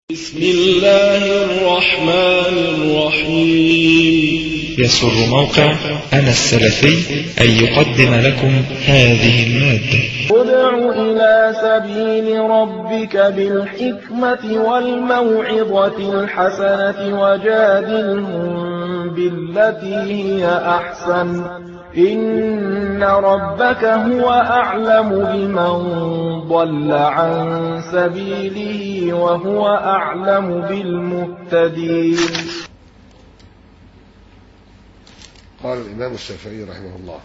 بسم الله الرحمن الرحيم يسر موقع أنا السلفي أن يقدم لكم هذه المادة ادع إلى سبيل ربك بالحكمة والموعظة الحسنة وجادلهم بالتي هي أحسن إن ربك هو أعلم بمن ضل عن سبيله وهو أعلم بالمهتدين قال الإمام الشافعي رحمه الله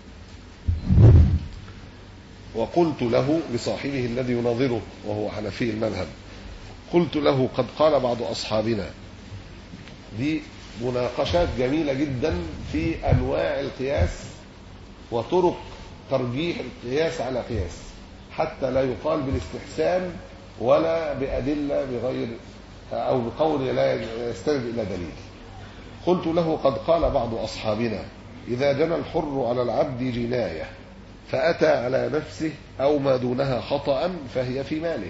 وقلت له لصاحبه الذي يناظره وهو حنفي المذهب قلت له قد قال بعض أصحابنا دي مناقشات جميلة جدا في أنواع القياس وطرق ترجيح القياس على قياس حتى لا يقال بالاستحسان ولا بأدلة بغير أو بقول لا يستند إلى دليل قلت له قد قال بعض أصحابنا إذا جنى الحر على العبد جناية فأتى على نفسه أو ما دونها خطأ فهي في ماله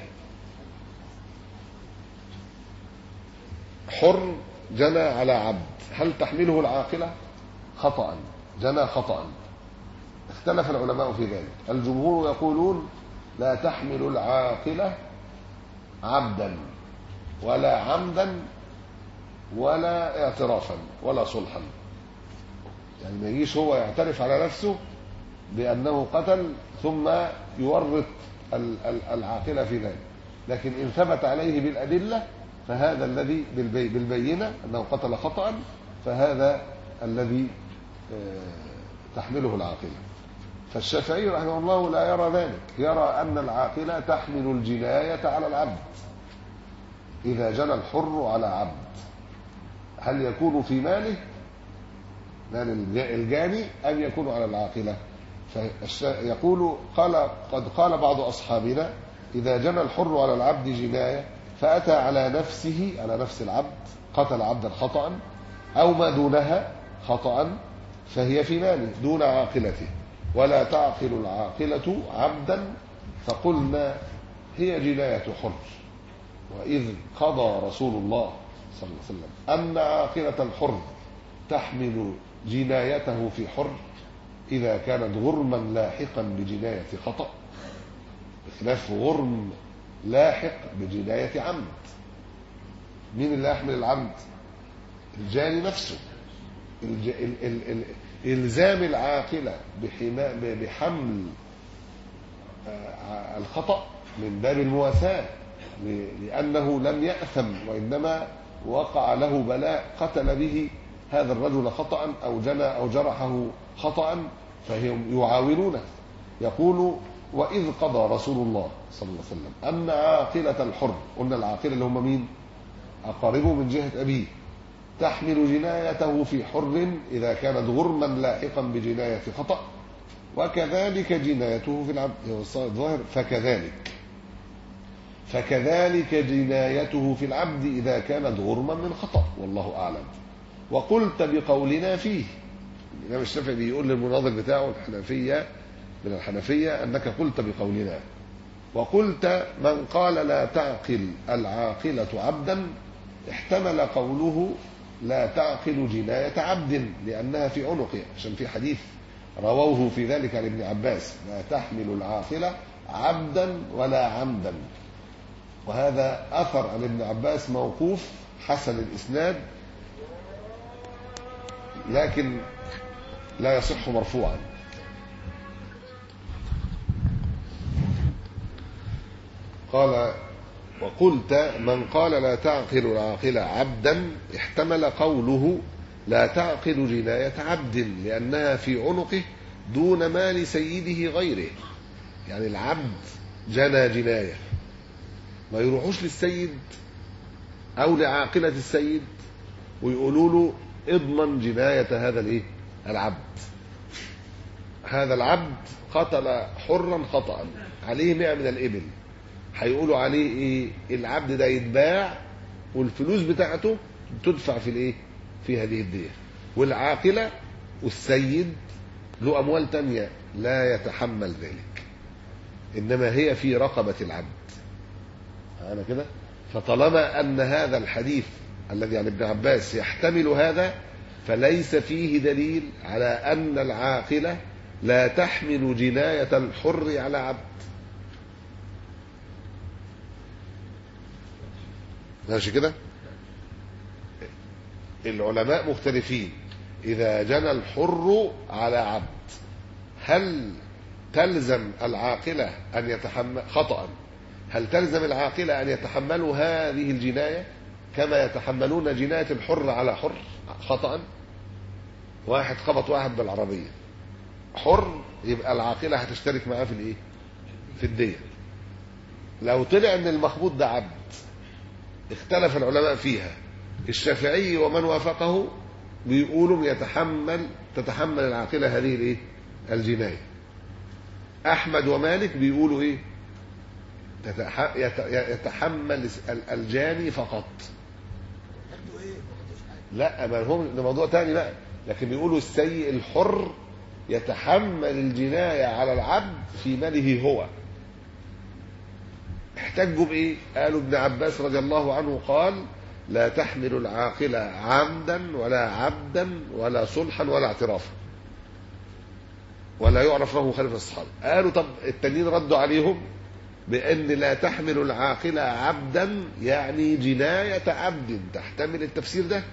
حر جنى على عبد هل تحمله العاقلة خطأ جنى خطأ اختلف العلماء في ذلك الجمهور يقولون لا تحمل العاقلة عبدا ولا عمدا ولا اعترافا ولا صلحا يعني ما يجيش هو يعترف على نفسه بأنه قتل ثم يورط العاقلة في ذلك لكن إن ثبت عليه بالأدلة فهذا الذي بالبينة أنه قتل خطأ فهذا الذي تحمله العاقلة فالشافعي رحمه الله لا يرى ذلك يرى أن العاقلة تحمل الجناية على العبد إذا جنى الحر على عبد هل يكون في ماله مال الجاني أم يكون على العاقلة فيقول قال قد قال بعض أصحابنا إذا جنى الحر على العبد جناية فأتى على نفسه على نفس العبد قتل عبدا خطأ أو ما دونها خطأ فهي في ماله دون عاقلته ولا تعقل العاقلة عبدا فقلنا هي جناية حر وإذ قضى رسول الله صلى الله عليه وسلم أن عاقلة الحر تحمل جنايته في حر إذا كانت غرما لاحقا بجناية خطأ بخلاف غرم لاحق بجناية عمد مين اللي يحمل العمد الجاني نفسه الج... ال... ال... ال... إلزام العاقلة بحمل الخطأ من باب المواساة لأنه لم يأثم وإنما وقع له بلاء قتل به هذا الرجل خطأ أو جنى أو جرحه خطأ فهم يعاونونه يقول وإذ قضى رسول الله صلى الله عليه وسلم أن عاقلة الحر قلنا العاقلة اللي هم مين أقاربه من جهة أبيه تحمل جنايته في حر إذا كانت غرما لاحقا بجناية خطأ وكذلك جنايته في العبد الظاهر فكذلك فكذلك جنايته في العبد إذا كانت غرما من خطأ والله أعلم وقلت بقولنا فيه الإمام الشافعي بيقول للمناظر بتاعه الحنفية من الحنفية أنك قلت بقولنا وقلت من قال لا تعقل العاقلة عبدا احتمل قوله لا تعقل جناية عبد لأنها في عنقه عشان في حديث رووه في ذلك عن ابن عباس لا تحمل العاقلة عبدا ولا عمدا وهذا أثر عن ابن عباس موقوف حسن الإسناد لكن لا يصح مرفوعا قال وقلت من قال لا تعقل العاقل عبدا احتمل قوله لا تعقل جناية عبد لأنها في عنقه دون مال سيده غيره يعني العبد جنى جناية ما يروحوش للسيد أو لعاقلة السيد ويقولوا له اضمن جناية هذا الايه العبد هذا العبد قتل حرا خطأ عليه مئة من الإبل هيقولوا عليه ايه العبد ده يتباع والفلوس بتاعته تدفع في الايه في هذه الدية والعاقلة والسيد له أموال تانية لا يتحمل ذلك إنما هي في رقبة العبد أنا كده فطالما أن هذا الحديث الذي عن ابن عباس يحتمل هذا فليس فيه دليل على أن العاقلة لا تحمل جناية الحر على عبد ماشي كده العلماء مختلفين إذا جنى الحر على عبد هل تلزم العاقلة أن يتحمل خطأ هل تلزم العاقلة أن يتحملوا هذه الجناية كما يتحملون جناية الحر على حر خطأ واحد خبط واحد بالعربية حر يبقى العاقلة هتشترك معاه في الايه في الدية لو طلع ان المخبوط ده عبد اختلف العلماء فيها الشافعي ومن وافقه بيقولوا يتحمل تتحمل العاقلة هذه الايه الجناية احمد ومالك بيقولوا ايه تتح... يت... يتحمل الجاني فقط لا ما هو ده موضوع تاني بقى لكن بيقولوا السيء الحر يتحمل الجناية على العبد في ماله هو احتجوا بإيه قالوا ابن عباس رضي الله عنه قال لا تحمل العاقلة عمدا ولا عبدا ولا صلحا ولا اعترافا ولا يعرف له خلف الصحابة قالوا طب التانيين ردوا عليهم بأن لا تحمل العاقلة عبدا يعني جناية عبد تحتمل التفسير ده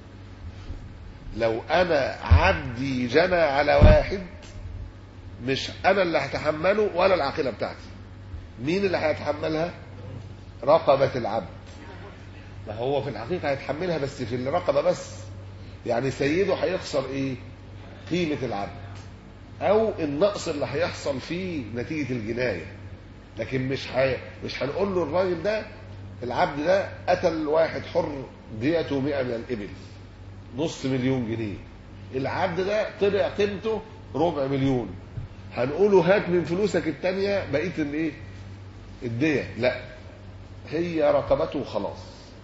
لو أنا عبدي جنى على واحد مش أنا اللي هتحمله ولا العاقلة بتاعتي مين اللي هيتحملها رقبة العبد ما هو في الحقيقة هيتحملها بس في الرقبة بس يعني سيده هيخسر ايه قيمة العبد او النقص اللي هيحصل فيه نتيجة الجناية لكن مش حي... مش هنقول له الراجل ده العبد ده قتل واحد حر ديته 100 من الابل نص مليون جنيه العبد ده طلع قيمته ربع مليون هنقوله هات من فلوسك التانية بقية الايه الدية لا هي رقبته وخلاص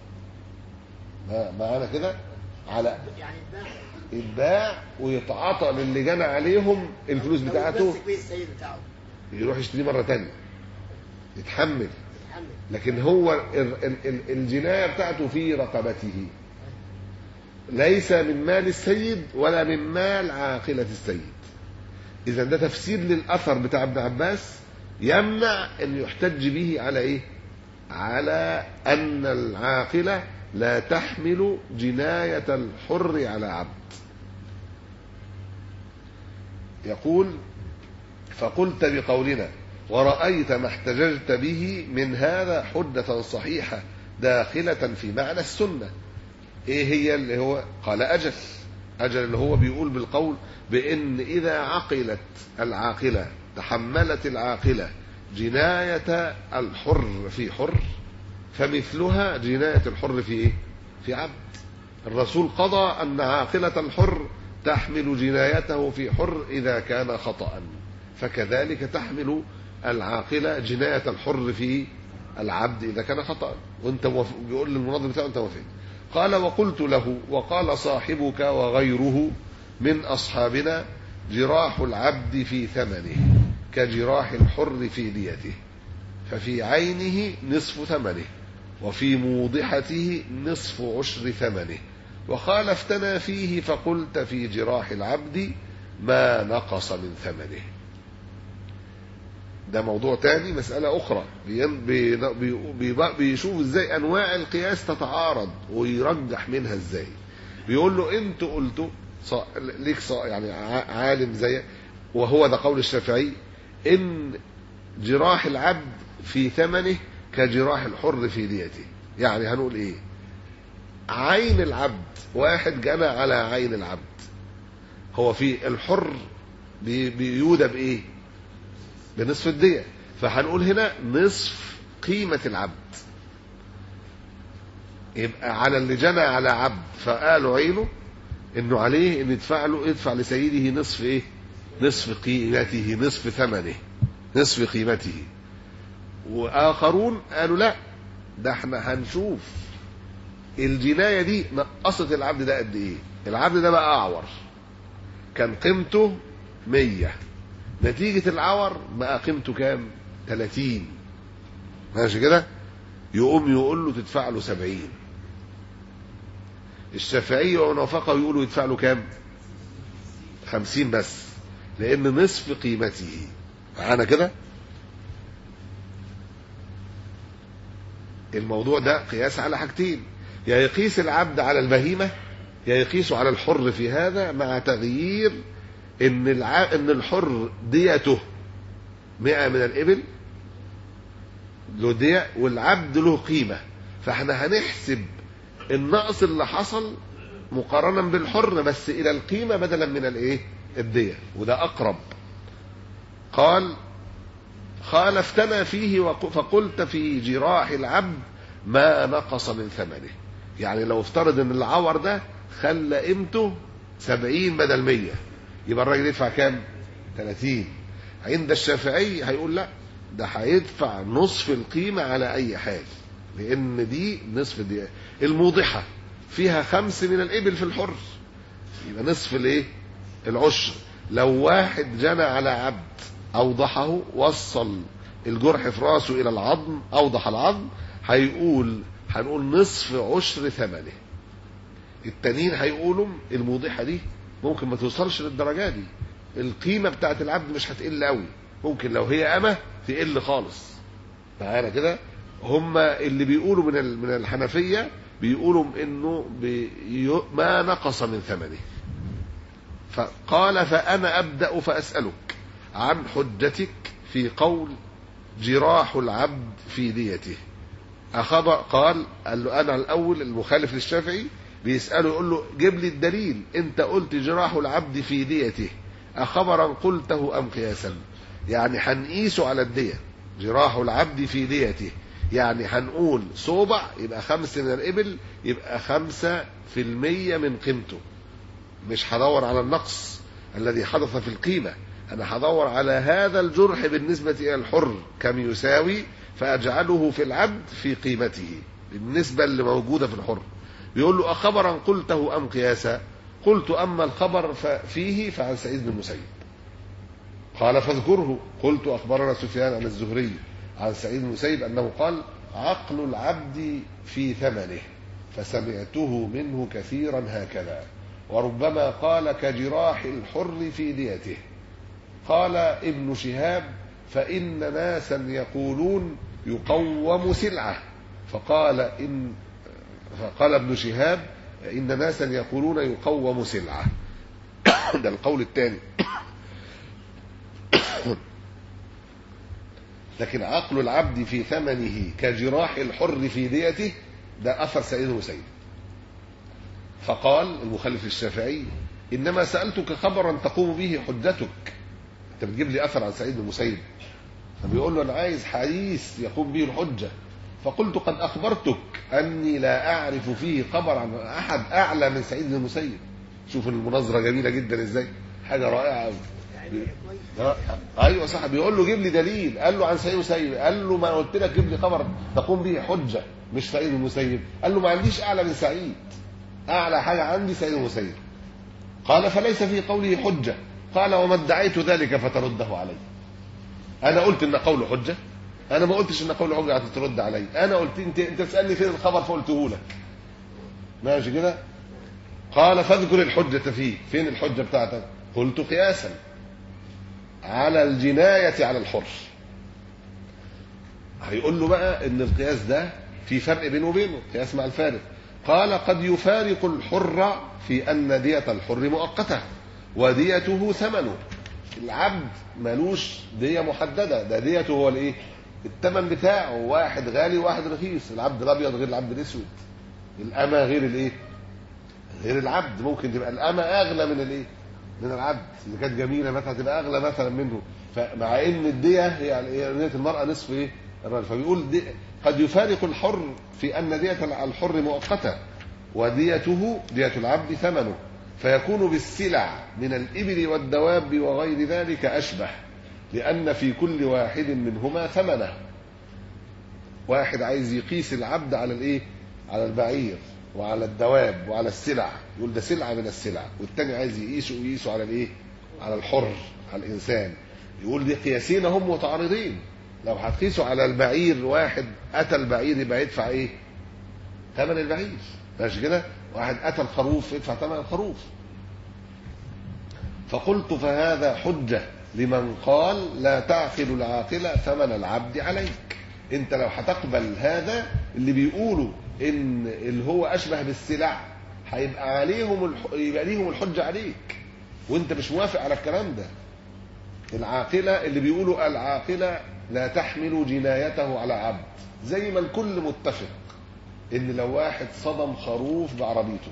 معانا كده على اتباع ويتعاطى للي جنى عليهم الفلوس بتاعته يروح يشتريه مرة تانية يتحمل لكن هو الجناية بتاعته في رقبته ليس من مال السيد ولا من مال عاقلة السيد إذا ده تفسير للأثر بتاع ابن عباس يمنع أن يحتج به على إيه؟ على أن العاقلة لا تحمل جناية الحر على عبد يقول فقلت بقولنا ورأيت ما احتججت به من هذا حجة صحيحة داخلة في معنى السنة ايه هي اللي هو قال أجل أجل اللي هو بيقول بالقول بأن إذا عقلت العاقلة تحملت العاقلة جناية الحر في حر فمثلها جناية الحر في إيه؟ في عبد الرسول قضى أن عاقلة الحر تحمل جنايته في حر إذا كان خطأ فكذلك تحمل العاقلة جناية الحر في العبد إذا كان خطأ وانت موافق بيقول للمناظر بتاعه انت وافق قال وقلت له وقال صاحبك وغيره من أصحابنا جراح العبد في ثمنه كجراح الحر في ديته ففي عينه نصف ثمنه وفي موضحته نصف عشر ثمنه وخالفتنا فيه فقلت في جراح العبد ما نقص من ثمنه ده موضوع تاني مسألة أخرى بي بي بيشوف ازاي أنواع القياس تتعارض ويرجح منها ازاي بيقول له انتوا قلتوا صا... ليك صا... يعني عالم زي وهو ده قول الشافعي ان جراح العبد في ثمنه كجراح الحر في ديته يعني هنقول ايه عين العبد واحد جنى على عين العبد هو في الحر بي... بيودى بايه بنصف الدية فهنقول هنا نصف قيمة العبد يبقى على اللي جنى على عبد فقالوا عينه انه عليه ان يدفع له يدفع لسيده نصف ايه نصف قيمته نصف ثمنه نصف قيمته واخرون قالوا لا ده احنا هنشوف الجناية دي نقصت العبد ده قد ايه العبد ده بقى اعور كان قيمته مية نتيجة العور بقى قيمته كام 30 ماشي كده يقوم يقول له تدفع له سبعين الشافعي ومن وافقه يقولوا يدفع له كام خمسين بس لأن نصف قيمته معانا كده الموضوع ده قياس على حاجتين يا يقيس العبد على البهيمة يا يقيس على الحر في هذا مع تغيير ان الع... ان الحر ديته 100 من الابل له دية والعبد له قيمة فاحنا هنحسب النقص اللي حصل مقارنة بالحر بس الى القيمة بدلا من الايه الدية وده اقرب قال خالفتنا فيه وق- فقلت في جراح العبد ما نقص من ثمنه يعني لو افترض ان العور ده خلى قيمته سبعين بدل مية يبقى الراجل يدفع كام ثلاثين عند الشافعي هيقول لا ده هيدفع نصف القيمة على أي حال لأن دي نصف دي الموضحة فيها خمس من الإبل في الحر يبقى نصف الإيه العشر لو واحد جنى على عبد أوضحه وصل الجرح في راسه إلى العظم أوضح العظم هيقول هنقول نصف عشر ثمنه التانيين هيقولوا الموضحة دي ممكن ما توصلش للدرجة دي القيمة بتاعت العبد مش هتقل قوي ممكن لو هي أمة تقل خالص معانا كده هم اللي بيقولوا من ال- من الحنفية بيقولوا انه بي ما نقص من ثمنه فقال فأنا أبدأ فأسألك عن حجتك في قول جراح العبد في ديته أخبر قال قال له أنا الأول المخالف للشافعي بيسأله يقول له جيب لي الدليل أنت قلت جراح العبد في ديته أخبرا قلته أم قياسا يعني هنقيسه على الدية جراح العبد في ديته يعني هنقول صوبع يبقى خمس من الإبل يبقى خمسة في المية من قيمته مش هدور على النقص الذي حدث في القيمة أنا هدور على هذا الجرح بالنسبة إلى الحر كم يساوي فأجعله في العبد في قيمته بالنسبة اللي موجودة في الحر بيقول له أخبرا قلته أم قياسا قلت أما الخبر فيه فعن سعيد بن المسيب قال فاذكره قلت أخبرنا سفيان عن الزهري عن سعيد بن المسيب أنه قال عقل العبد في ثمنه فسمعته منه كثيرا هكذا وربما قال كجراح الحر في ديته قال ابن شهاب فإن ناسا يقولون يقوم سلعة فقال إن فقال ابن شهاب إن ناسا يقولون يقوم سلعة ده القول الثاني لكن عقل العبد في ثمنه كجراح الحر في ديته ده أثر سعيد المسيب فقال المخالف للشافعي إنما سألتك خبرا تقوم به حجتك أنت بتجيب لي أثر عن سعيد بن المسيب فبيقول له أنا عايز حديث يقوم به الحجة فقلت قد أخبرتك أني لا أعرف فيه خبر عن أحد أعلى من سعيد بن المسيب شوف المناظرة جميلة جدا إزاي حاجة رائعة أوي ايوه صح بيقول له جيب لي دليل قال له عن سعيد المسيب قال له ما قلت لك جيب لي خبر تقوم به حجه مش سعيد المسيب قال له ما عنديش اعلى من سعيد اعلى حاجه عندي سعيد المسيب قال فليس في قوله حجه قال وما ادعيت ذلك فترده علي انا قلت ان قوله حجه انا ما قلتش ان قوله حجه هتترد علي انا قلت انت انت تسالني فين الخبر فقلته لك ماشي كده قال فاذكر الحجه فيه فين الحجه بتاعتك قلت قياسا على الجناية على الحر هيقول له بقى ان القياس ده في فرق بينه وبينه قياس مع الفارق قال قد يفارق الحر في ان دية الحر مؤقتة وديته ثمنه العبد ملوش دية محددة ده ديته هو الايه الثمن بتاعه واحد غالي وواحد رخيص العبد الابيض غير العبد الاسود الامة غير الايه غير العبد ممكن تبقى الامة اغلى من الايه من العبد اذا كانت جميله مثلا تبقى اغلى مثلا منه فمع ان الديه هي ديه المراه نصف ايه الرجل فبيقول دي قد يفارق الحر في ان ديه الحر مؤقته وديته ديه العبد ثمنه فيكون بالسلع من الابل والدواب وغير ذلك اشبه لان في كل واحد منهما ثمنه واحد عايز يقيس العبد على الايه على البعير وعلى الدواب وعلى السلع يقول ده سلعة من السلع والتاني عايز يقيسه ويقيسه على الايه على الحر على الانسان يقول دي قياسين هم متعارضين لو هتقيسه على البعير واحد اتى البعير يبقى يدفع ايه ثمن البعير ماشي كده واحد اتى الخروف يدفع ثمن الخروف فقلت فهذا حجة لمن قال لا تعقل العاقلة ثمن العبد عليك انت لو هتقبل هذا اللي بيقولوا ان اللي هو اشبه بالسلع هيبقى عليهم الح... يبقى ليهم الحجة عليك وانت مش موافق على الكلام ده العاقلة اللي بيقولوا العاقلة لا تحمل جنايته على عبد زي ما الكل متفق ان لو واحد صدم خروف بعربيته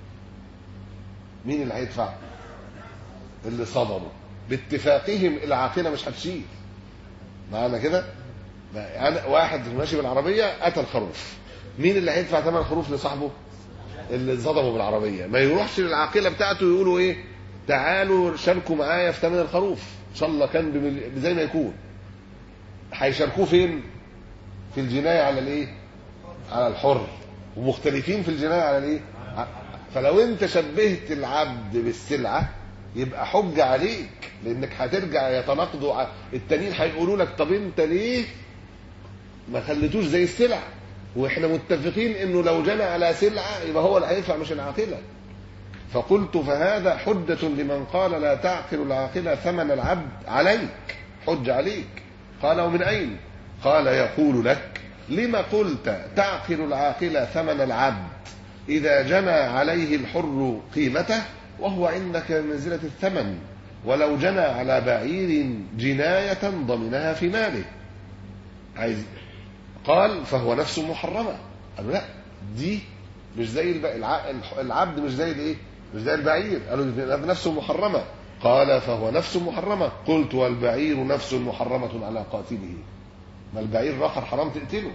مين اللي هيدفع اللي صدمه باتفاقهم العاقله مش هتشيل معانا كده أنا واحد ماشي بالعربيه اتى الخروف مين اللي هيدفع ثمن الخروف لصاحبه اللي صدمه بالعربيه ما يروحش للعاقله بتاعته يقولوا ايه تعالوا شاركوا معايا في ثمن الخروف ان شاء الله كان بمل... زي ما يكون هيشاركوه فين في الجنايه على الايه على الحر ومختلفين في الجنايه على الايه فلو انت شبهت العبد بالسلعه يبقى حجه عليك لانك هترجع يتناقضوا ع- التانيين هيقولوا لك طب انت ليه ما خليتوش زي السلع واحنا متفقين انه لو جنى على سلعه يبقى هو اللي هيدفع مش العاقله فقلت فهذا حجة لمن قال لا تعقل العاقلة ثمن العبد عليك حج عليك قال ومن أين قال يقول لك لما قلت تعقل العاقلة ثمن العبد إذا جنى عليه الحر قيمته وهو عندك منزلة الثمن ولو جنى على بعير جناية ضمنها في ماله عايز قال فهو نفس محرمة قالوا لا دي مش زي الب... الع... العبد مش زي الايه مش زي البعير قالوا دي نفسه محرمة قال فهو نفس محرمة قلت والبعير نفس محرمة على قاتله ما البعير رخر حرام تقتله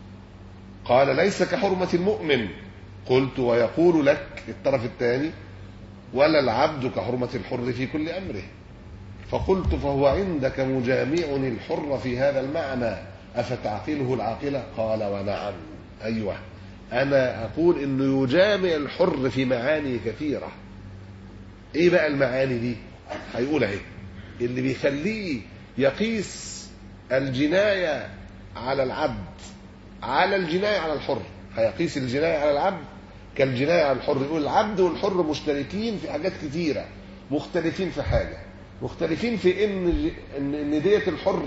قال ليس كحرمة المؤمن قلت ويقول لك الطرف الثاني ولا العبد كحرمة الحر في كل أمره فقلت فهو عندك مجامع الحر في هذا المعنى أفتعقله العاقلة قال ونعم أيوة أنا أقول إنه يجامع الحر في معاني كثيرة إيه بقى المعاني دي هيقول أهي اللي بيخليه يقيس الجناية على العبد على الجناية على الحر هيقيس الجناية على العبد كالجناية على الحر يقول العبد والحر مشتركين في حاجات كتيرة مختلفين في حاجة مختلفين في ان ان إن دية الحر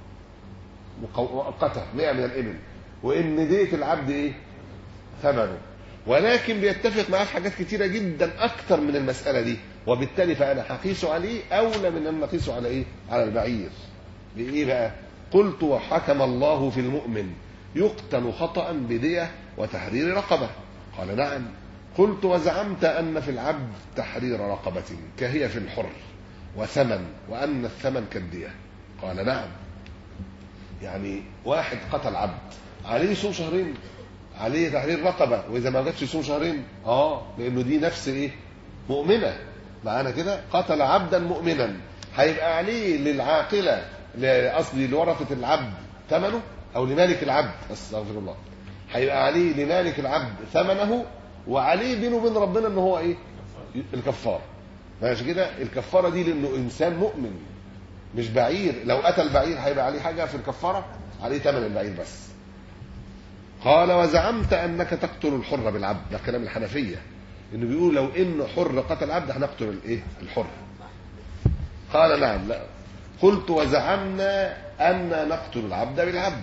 مؤقتة 100 من الإبل وإن دية العبد إيه؟ ثمنه ولكن بيتفق معاه في حاجات كتيرة جدا أكتر من المسألة دي وبالتالي فأنا هقيس عليه أولى من أن نقيسه على إيه؟ على البعير بإيه بقى؟ قلت وحكم الله في المؤمن يقتل خطأ بدية وتحرير رقبة قال نعم قلت وزعمت أن في العبد تحرير رقبة كهي في الحر وثمن وأن الثمن كالدية قال نعم يعني واحد قتل عبد عليه يصوم شهرين عليه تحرير رقبة وإذا ما جاتش يصوم شهرين اه لأنه دي نفس إيه مؤمنة معانا كده قتل عبدا مؤمنا هيبقى عليه للعاقلة قصدي لورثة العبد ثمنه أو لمالك العبد استغفر الله هيبقى عليه لمالك العبد ثمنه وعليه بينه وبين ربنا ان هو ايه الكفاره ماشي كده الكفاره دي لانه انسان مؤمن مش بعير لو اتى البعير هيبقى عليه حاجه في الكفاره عليه ثمن البعير بس قال وزعمت انك تقتل الحر بالعبد ده كلام الحنفيه انه بيقول لو انه حر قتل عبد هنقتل الايه الحر قال نعم لا قلت وزعمنا ان نقتل العبد بالعبد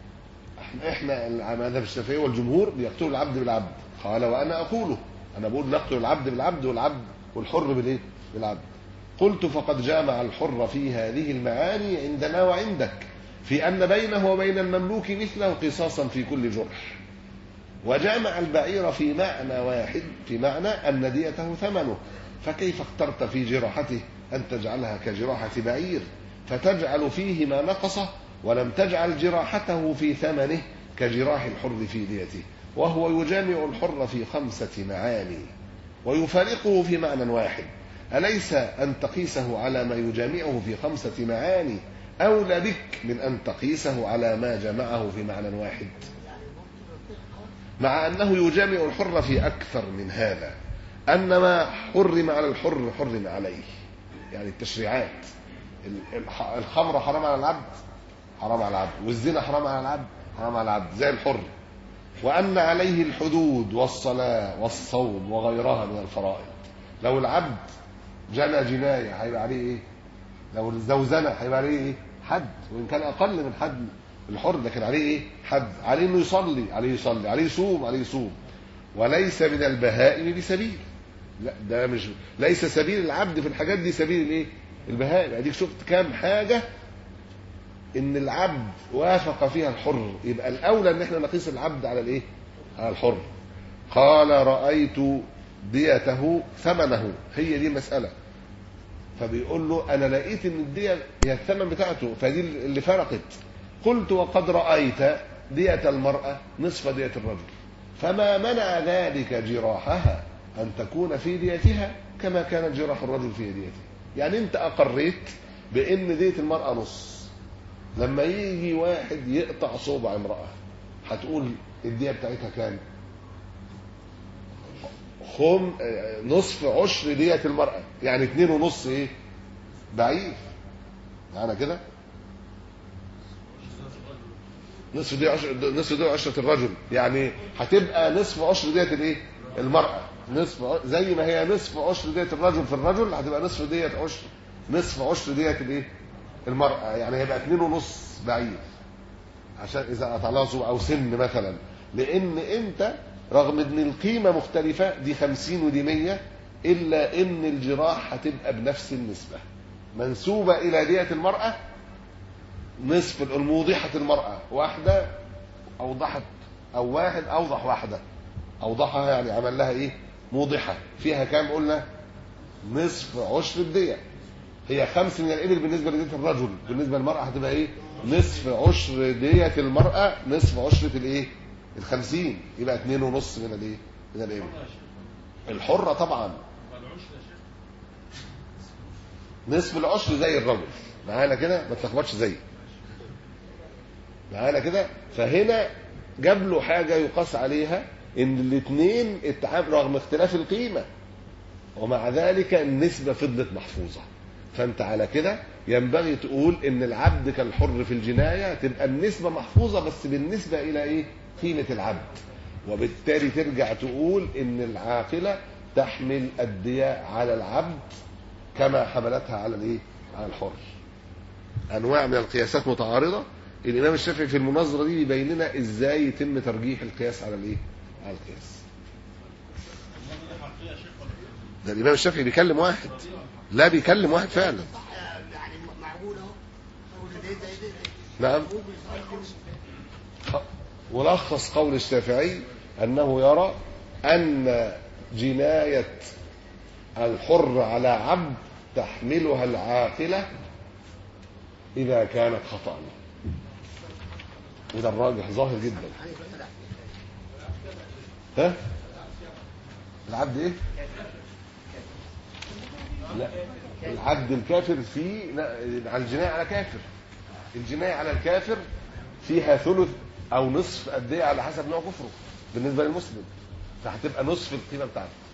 احنا المذهب الشافعي والجمهور بيقتلوا العبد بالعبد قال وانا اقوله انا بقول نقتل العبد بالعبد والعبد والحر بالايه بالعبد قلت فقد جامع الحر في هذه المعاني عندنا وعندك في ان بينه وبين المملوك مثله قصاصا في كل جرح وجامع البعير في معنى واحد في معنى ان ديته ثمنه فكيف اخترت في جراحته ان تجعلها كجراحه بعير فتجعل فيه ما نقصه ولم تجعل جراحته في ثمنه كجراح الحر في ديته وهو يجامع الحر في خمسة معاني ويفارقه في معنى واحد أليس أن تقيسه على ما يجامعه في خمسة معاني أولى بك من أن تقيسه على ما جمعه في معنى واحد مع أنه يجامع الحر في أكثر من هذا أن ما حرم على الحر حرم عليه يعني التشريعات الخمر حرام على العبد حرام على العبد والزنا حرام على العبد حرام على العبد زي الحر وأن عليه الحدود والصلاة والصوم وغيرها من الفرائض لو العبد جنى جناية هيبقى عليه إيه؟ لو لو زنى هيبقى عليه إيه؟ حد وإن كان أقل من حد الحر لكن عليه إيه؟ حد عليه إنه يصلي عليه يصلي عليه يصوم عليه يصوم وليس من البهائم بسبيل لا ده مش ليس سبيل العبد في الحاجات دي سبيل الايه البهائم اديك شفت كام حاجه ان العبد وافق فيها الحر يبقى الاولى ان احنا نقيس العبد على الايه على الحر قال رايت ديته ثمنه هي دي المساله فبيقول له انا لقيت ان الديه هي الثمن بتاعته فدي اللي فرقت قلت وقد رايت ديه المراه نصف ديه الرجل فما منع ذلك جراحها أن تكون في ديتها كما كانت جراح الرجل في ديته يعني أنت أقريت بأن دية المرأة نص لما يجي واحد يقطع صوبع امرأة هتقول الدية بتاعتها كام خم نصف عشر دية المرأة يعني اتنين ونص ايه بعير معانا كده نصف دي عشر نصف دي عشرة الرجل يعني هتبقى نصف عشر دية الايه المرأة نصف ع- زي ما هي نصف عشر دية الرجل في الرجل هتبقى نصف دية عشر نصف عشر دية الايه المرأة يعني هيبقى اتنين ونص بعير عشان اذا قطع لها صوب او سن مثلا لان انت رغم ان القيمة مختلفة دي خمسين ودي مية الا ان الجراح هتبقى بنفس النسبة منسوبة الى دية المرأة نصف الموضحة المرأة واحدة أوضحت أو واحد أوضح واحدة أوضحها يعني عمل لها إيه موضحة فيها كام قلنا نصف عشر الدية هي خمس من الإبل بالنسبة لدية الرجل بالنسبة للمرأة هتبقى إيه نصف عشر دية المرأة نصف عشرة الإيه الخمسين يبقى اتنين ونص من الإيه من الإبل الحرة طبعا نصف العشر زي الرجل معانا كده ما تلخبطش زي معانا كده فهنا جاب له حاجه يقاس عليها ان الاثنين اتعامل رغم اختلاف القيمه ومع ذلك النسبه فضلت محفوظه فانت على كده ينبغي تقول ان العبد كالحر في الجنايه تبقى النسبه محفوظه بس بالنسبه الى ايه قيمه العبد وبالتالي ترجع تقول ان العاقله تحمل الدياء على العبد كما حملتها على الايه على الحر انواع من القياسات متعارضه الامام الشافعي في المناظره دي بيبين لنا ازاي يتم ترجيح القياس على الايه على القياس ده الامام الشافعي بيكلم واحد لا بيكلم واحد فعلا يعني معقول اهو أقول ده ده ده نعم ولخص قول الشافعي انه يرى ان جنايه الحر على عبد تحملها العاقله اذا كانت خطا وده الراجح ظاهر جدا ها العبد ايه لا العبد الكافر فيه لا على الجناية على كافر الجناية على الكافر فيها ثلث او نصف قد ايه على حسب نوع كفره بالنسبه للمسلم فهتبقى نصف القيمه بتاعته